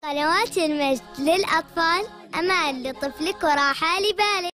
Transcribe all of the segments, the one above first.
قنوات المجد للأطفال أمان لطفلك وراحة لبالك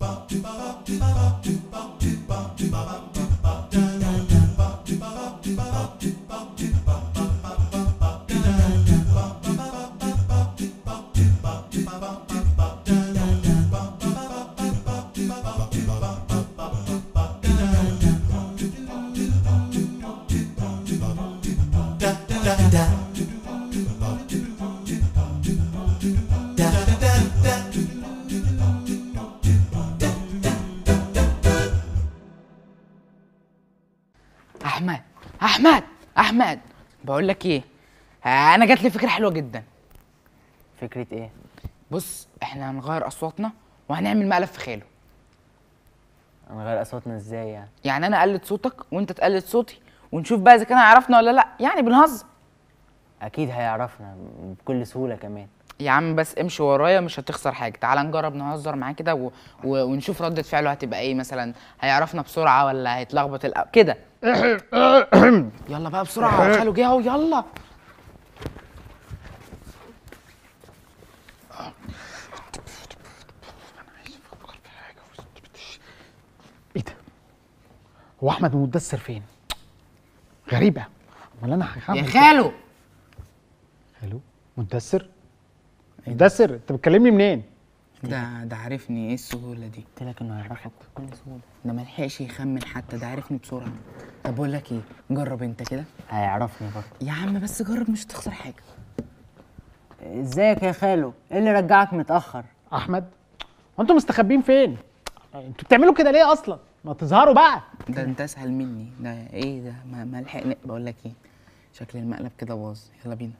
احمد احمد احمد بقول لك ايه انا جات لي فكره حلوه جدا فكرة ايه؟ بص احنا هنغير اصواتنا وهنعمل مقلب في خاله هنغير اصواتنا ازاي يعني؟ يعني انا اقلد صوتك وانت تقلد صوتي ونشوف بقى اذا كان هيعرفنا ولا لا يعني بنهزر اكيد هيعرفنا بكل سهولة كمان يا عم بس امشي ورايا مش هتخسر حاجه تعال نجرب نهزر معاه كده و... و... ونشوف ردة فعله هتبقى ايه مثلا هيعرفنا بسرعه ولا هيتلخبط الأ... كده يلا بقى بسرعه خاله جه اهو يلا ايه ده؟ هو احمد مدثر فين؟ غريبة امال انا هعمل يا إيه؟ خالو خالو مدثر؟ مدثر انت بتكلمني منين؟ ده ده عارفني ايه السهوله دي قلت لك انه هيعرفك بكل سهولة ده ملحقش يخمن حتى ده عرفني بسرعه طب بقول لك ايه جرب انت كده هيعرفني برضه يا عم بس جرب مش هتخسر حاجه ازيك يا خالو؟ ايه اللي رجعك متأخر؟ احمد هو انتوا مستخبين فين؟ انتوا بتعملوا كده ليه اصلا؟ ما تظهروا بقى ده انت اسهل مني ده ايه ده ما, ما لحقني بقول لك ايه شكل المقلب كده باظ يلا بينا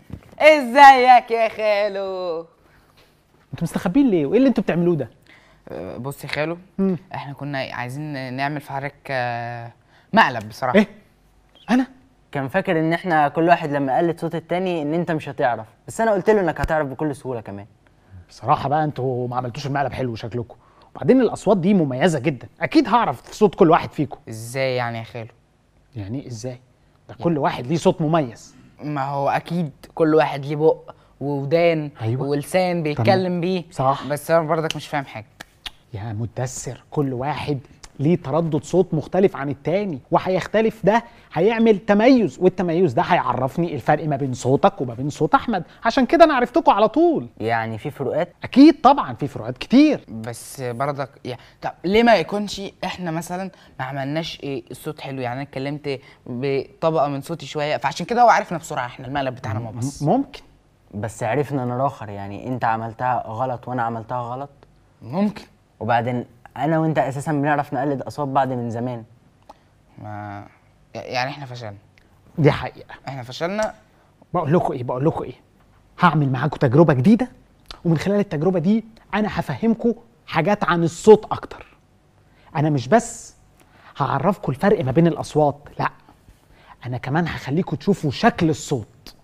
ازيك يا خالو انتوا مستخبين ليه؟ وايه اللي انتوا بتعملوه ده؟ أه، بص يا خالو مم. احنا كنا عايزين نعمل في حضرتك آه، مقلب بصراحه ايه؟ انا؟ كان فاكر ان احنا كل واحد لما قلد صوت التاني ان انت مش هتعرف بس انا قلت له انك هتعرف بكل سهولة كمان بصراحة بقى انتوا ما عملتوش المقلب حلو شكلكم وبعدين الاصوات دي مميزة جدا اكيد هعرف صوت كل واحد فيكم ازاي يعني يا خالو يعني ازاي؟ ده كل واحد ليه صوت مميز ما هو اكيد كل واحد ليه بق وودان أيوة. ولسان بيتكلم بيه صح. بس انا برضك مش فاهم حاجه يا مدثر كل واحد ليه تردد صوت مختلف عن التاني وهيختلف ده هيعمل تميز والتميز ده هيعرفني الفرق ما بين صوتك وما بين صوت احمد عشان كده انا عرفتكم على طول يعني في فروقات اكيد طبعا في فروقات كتير بس برضك يعني طب ليه ما يكونش احنا مثلا ما عملناش ايه الصوت حلو يعني انا اتكلمت بطبقه من صوتي شويه فعشان كده هو عرفنا بسرعه احنا المقلب بتاعنا ما بس ممكن بس عرفنا نراخر يعني انت عملتها غلط وانا عملتها غلط ممكن وبعدين انا وانت اساسا بنعرف نقلد اصوات بعض من زمان ما يعني احنا فشلنا دي حقيقه احنا فشلنا بقول لكم ايه بقول لكم ايه هعمل معاكم تجربه جديده ومن خلال التجربه دي انا هفهمكم حاجات عن الصوت اكتر انا مش بس هعرفكم الفرق ما بين الاصوات لا انا كمان هخليكم تشوفوا شكل الصوت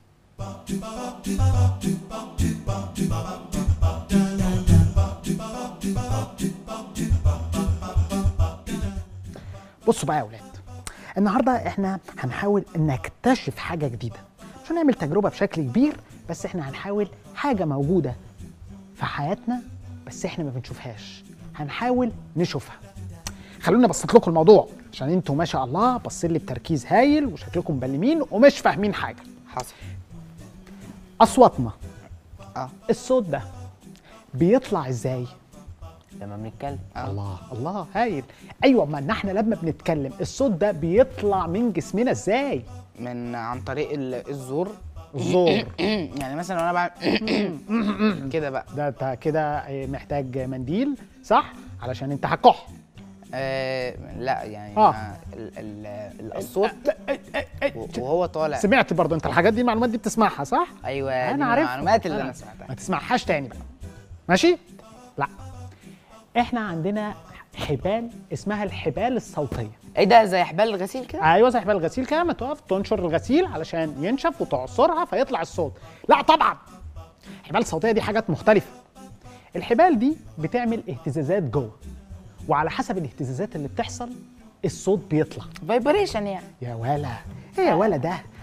بصوا بقى يا اولاد النهارده احنا هنحاول نكتشف حاجه جديده مش هنعمل تجربه بشكل كبير بس احنا هنحاول حاجه موجوده في حياتنا بس احنا ما بنشوفهاش هنحاول نشوفها خلونا بسط لكم الموضوع عشان انتوا ما شاء الله باصين لي بتركيز هايل وشكلكم مبلمين ومش فاهمين حاجه حصل اصواتنا اه الصوت ده بيطلع ازاي لما بنتكلم الله الله هايل ايوه ما ان احنا لما بنتكلم الصوت ده بيطلع من جسمنا ازاي من عن طريق ال- الزور الزور يعني مثلا وانا بعمل كده بقى ده انت كده محتاج منديل صح علشان انت هتكح آه لا يعني آه. آه. ال ال الصوت وهو طالع سمعت برضه انت الحاجات دي المعلومات دي بتسمعها صح ايوه دي انا من عارف المعلومات اللي انا سمعتها ما تسمعهاش تاني بقى ماشي لا احنا عندنا حبال اسمها الحبال الصوتيه ايه ده زي حبال الغسيل كده ايوه زي حبال الغسيل كده ما تقف تنشر الغسيل علشان ينشف وتعصرها فيطلع الصوت لا طبعا الحبال الصوتيه دي حاجات مختلفه الحبال دي بتعمل اهتزازات جوه وعلى حسب الاهتزازات اللي بتحصل الصوت بيطلع فايبريشن يعني يا ولا ايه يا ولا ده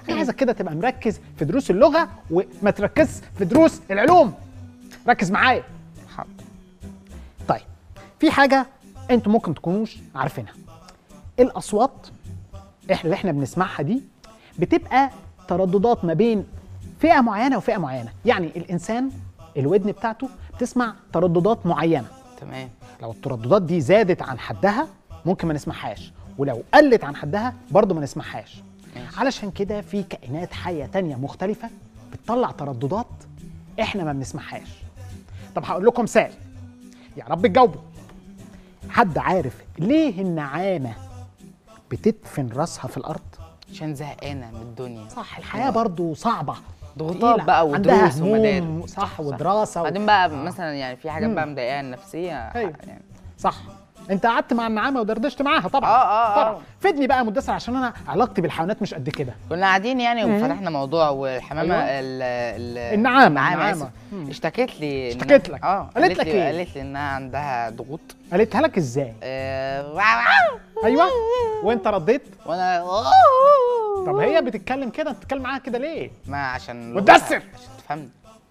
انا عايزك كده تبقى مركز في دروس اللغه وما تركزش في دروس العلوم ركز معايا حاضر طيب في حاجه انتوا ممكن تكونوش عارفينها الاصوات احنا اللي احنا بنسمعها دي بتبقى ترددات ما بين فئه معينه وفئه معينه يعني الانسان الودن بتاعته بتسمع ترددات معينه تمام لو الترددات دي زادت عن حدها ممكن ما نسمعهاش ولو قلت عن حدها برضه ما نسمعهاش ماشي. علشان كده في كائنات حيه تانية مختلفه بتطلع ترددات احنا ما بنسمعهاش طب هقول لكم مثال يا رب تجاوبوا حد عارف ليه النعامه بتدفن راسها في الارض عشان زهقانه من الدنيا صح الحياه برضو صعبه ضغوطات تقيلة. بقى عندها ودروس هموم، ومدارس صح ودراسه و... بعدين بقى مثلا يعني في حاجات مم. بقى مضايقاها النفسيه أيوة. يعني صح انت قعدت مع النعامه ودردشت معاها طبعا آه، آه، آه. طبعا فدني بقى يا مدثر عشان انا علاقتي بالحيوانات مش قد كده كنا قاعدين يعني مم. وفتحنا موضوع والحمامه أيوة. ال ال النعامة، النعامة النعامة. آسف. مم. اشتكت لي إن- اشتكت لك. اه قالت لك لي إيه؟ قالت لي انها عندها ضغوط قالتها لك ازاي آه، واو واو. ايوه وانت رديت وانا طب هي بتتكلم كده انت بتتكلم معاها كده ليه ما عشان مدثر. عشان تفهمني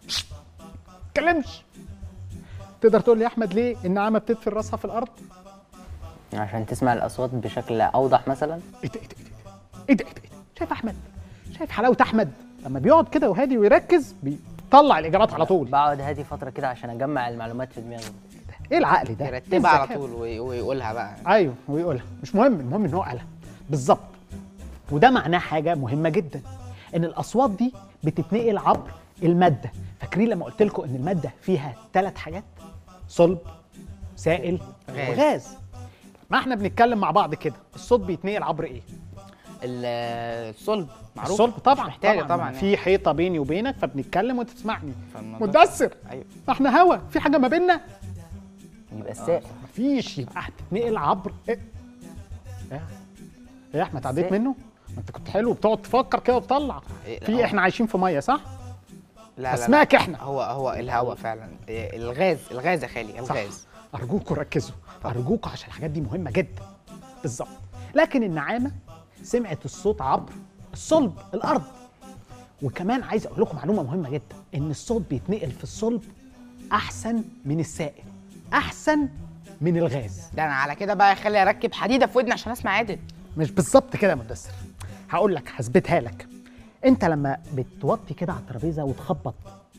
تتكلمش تقدر تقول لي يا احمد ليه النعامه بتدفن راسها في الارض عشان تسمع الاصوات بشكل اوضح مثلا ايه ده ايه ده ايه ده ايه ده ايه ده شايف احمد شايف حلاوه احمد لما بيقعد كده وهادي ويركز بيطلع الاجابات على طول بقعد هادي فتره كده عشان اجمع المعلومات في دماغي ايه العقل ده إيه يرتبها على الذكاء؟ طول وي- ويقولها بقى ايوه ويقولها مش مهم المهم ان هو قالها بالظبط وده معناه حاجه مهمه جدا ان الاصوات دي بتتنقل عبر الماده فاكرين لما قلت لكم ان الماده فيها ثلاث حاجات صلب سائل غاز. وغاز ما احنا بنتكلم مع بعض كده الصوت بيتنقل عبر ايه ال- الصلب معروف الصلب طبعا مش محتاجه طبعا, طبعا, في حيطه بيني وبينك فبنتكلم وانت تسمعني فالموضوع- مدثر ايوه ما احنا هوا في حاجه ما بيننا يبقى السائل مفيش يبقى هتتنقل عبر ايه ايه إيه يا احمد عديت إزاي؟ منه ما انت كنت حلو بتقعد تفكر كده وتطلع إيه، لا، في هو- احنا عايشين في ميه صح لا لا اسمعك لا. احنا هو هو الهواء فعلا إيه، الغاز الغاز يا خالي صح الغاز ارجوكوا ركزوا ارجوكوا عشان الحاجات دي مهمه جدا بالظبط لكن النعامه سمعت الصوت عبر الصلب الارض وكمان عايز اقول لكم معلومه مهمه جدا ان الصوت بيتنقل في الصلب احسن من السائل احسن من الغاز ده انا على كده بقى خلي اركب حديده في ودني عشان اسمع عدل مش بالظبط كده يا مدثر هقول لك هثبتها لك انت لما بتوطي كده على الترابيزه وتخبط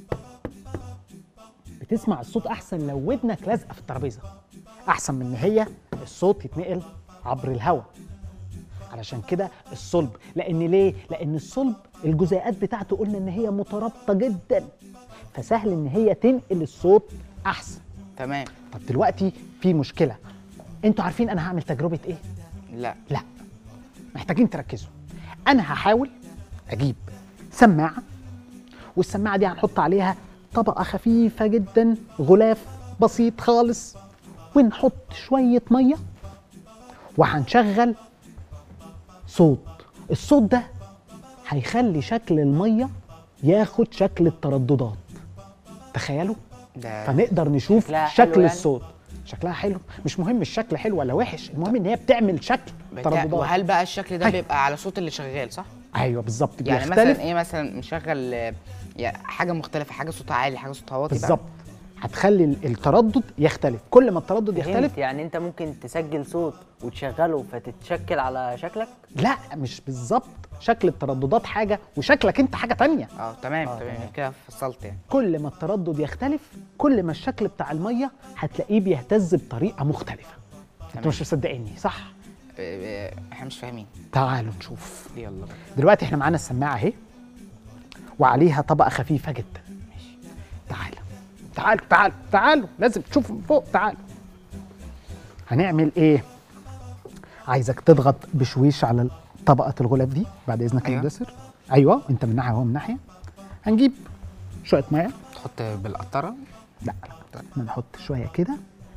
بتسمع الصوت احسن لو ودنك لازقه في الترابيزه احسن من ان هي الصوت يتنقل عبر الهواء علشان كده الصلب لان ليه لان الصلب الجزيئات بتاعته قلنا ان هي مترابطه جدا فسهل ان هي تنقل الصوت احسن تمام طب دلوقتي في مشكله انتوا عارفين انا هعمل تجربه ايه لا لا محتاجين تركزوا انا هحاول اجيب سماعه والسماعه دي هنحط عليها طبقه خفيفه جدا غلاف بسيط خالص ونحط شويه ميه وهنشغل صوت الصوت ده هيخلي شكل الميه ياخد شكل الترددات تخيلوا ده فنقدر نشوف شكلها حلو شكل يعني؟ الصوت شكلها حلو مش مهم الشكل حلو ولا وحش المهم ان هي بتعمل شكل بتاع ترددات وهل بقى الشكل ده هاي. بيبقى على صوت اللي شغال صح؟ ايوه بالظبط يعني بيختلف مثلا ايه مثلا مشغل آه، يعني حاجه مختلفه حاجه صوتها عالي حاجه صوتها واطي بقى. بالظبط هتخلي ال- التردد يختلف كل ما التردد فهمت يختلف يعني انت ممكن تسجل صوت وتشغله فتتشكل على شكلك لا مش بالظبط شكل الترددات حاجه وشكلك انت حاجه تانية اه تمام آه، تمام تمام. كده فصلت يعني كل ما التردد يختلف كل ما الشكل بتاع الميه هتلاقيه بيهتز بطريقه مختلفه انتوا تمام. مش مصدقيني صح آه، آه، احنا مش فاهمين تعالوا نشوف يلا بقى. دلوقتي احنا معانا السماعه اهي وعليها طبقه خفيفه جدا ماشي تعالوا تعالوا تعالوا تعالوا لازم تشوفوا من فوق تعالوا هنعمل ايه عايزك تضغط بشويش على طبقه الغلاف دي بعد اذنك يا أيوة. مدثر ايوه انت من ناحيه وهو من ناحيه هنجيب شويه ميه تحط بالقطره لا لا احنا نحط شويه كده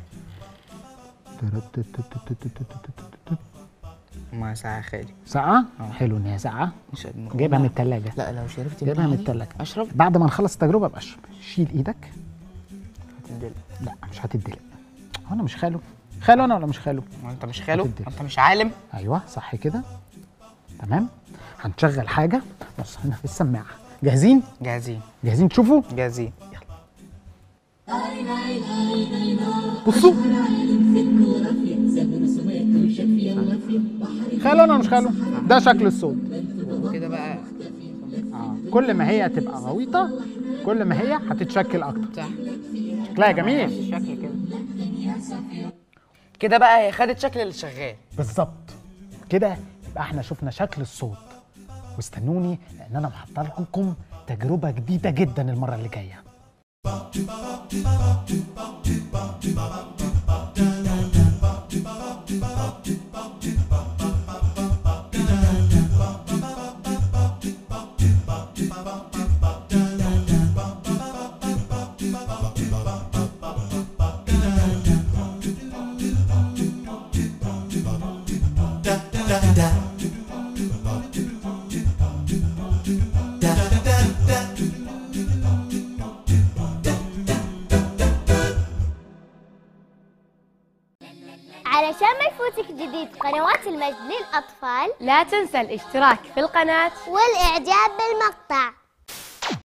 ما ساعه خالي ساقعه آه. حلو ان هي ساقعه مش جايبها من الثلاجه لا لو شربت جايبها من منها دي، الثلاجه اشرب بعد ما نخلص التجربه ابقى اشرب شيل ايدك هتدلق لا مش هتدلق هو انا مش خاله خاله انا ولا مش خاله ما انت مش خاله هتدي. انت مش عالم ايوه صح كده تمام هنشغل حاجه بص هنا في السماعه جاهزين جاهزين جاهزين تشوفوا جاهزين بصوا خيالي انا مش خياله ده شكل الصوت كده بقى آه. كل ما هي تبقى غويطه كل ما هي هتتشكل اكتر صح شكلها جميل الشكل كده كده بقى هي خدت شكل اللي شغال بالظبط كده يبقى احنا شفنا شكل الصوت واستنوني لان انا محضر لكم تجربه جديده جدا المره اللي جايه علشان ما يفوتك جديد قنوات المجد للأطفال لا تنسى الاشتراك في القناة والإعجاب بالمقطع